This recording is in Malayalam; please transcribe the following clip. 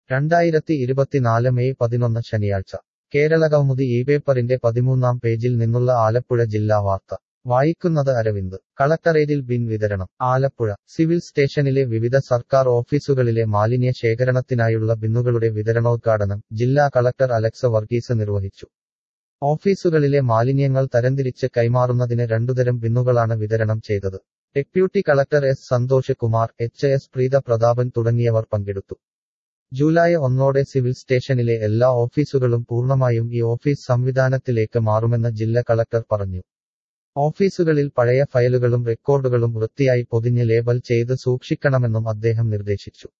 രണ്ടായിരത്തി ഇരുപത്തിനാല് മെയ് പതിനൊന്ന് ശനിയാഴ്ച കേരള കൗമുദി ഈ പേപ്പറിന്റെ പതിമൂന്നാം പേജിൽ നിന്നുള്ള ആലപ്പുഴ ജില്ലാ വാർത്ത വായിക്കുന്നത് അരവിന്ദ് കളക്ടറേറ്റിൽ ബിൻ വിതരണം ആലപ്പുഴ സിവിൽ സ്റ്റേഷനിലെ വിവിധ സർക്കാർ ഓഫീസുകളിലെ മാലിന്യ ശേഖരണത്തിനായുള്ള ബിന്നുകളുടെ വിതരണോദ്ഘാടനം ജില്ലാ കളക്ടർ അലക്സ വർഗീസ് നിർവഹിച്ചു ഓഫീസുകളിലെ മാലിന്യങ്ങൾ തരംതിരിച്ച് കൈമാറുന്നതിന് രണ്ടുതരം ബിന്നുകളാണ് വിതരണം ചെയ്തത് deputy collector S Santhosh Kumar H S Preetha Prathapan തുടങ്ങിയവർ പങ്കെടുത്തു ജൂലൈ ഒന്നോടെ സിവിൽ സ്റ്റേഷനിലെ എല്ലാ ഓഫീസുകളും പൂർണ്ണമായും ഈ ഓഫീസ് സംവിധാനത്തിലേക്ക് മാറുമെന്ന് ജില്ലാ കളക്ടർ പറഞ്ഞു ഓഫീസുകളിൽ പഴയ ഫയലുകളും റെക്കോർഡുകളും വൃത്തിയായി പൊതിഞ്ഞ് ലേബൽ ചെയ്ത് സൂക്ഷിക്കണമെന്നും അദ്ദേഹം നിർദ്ദേശിച്ചു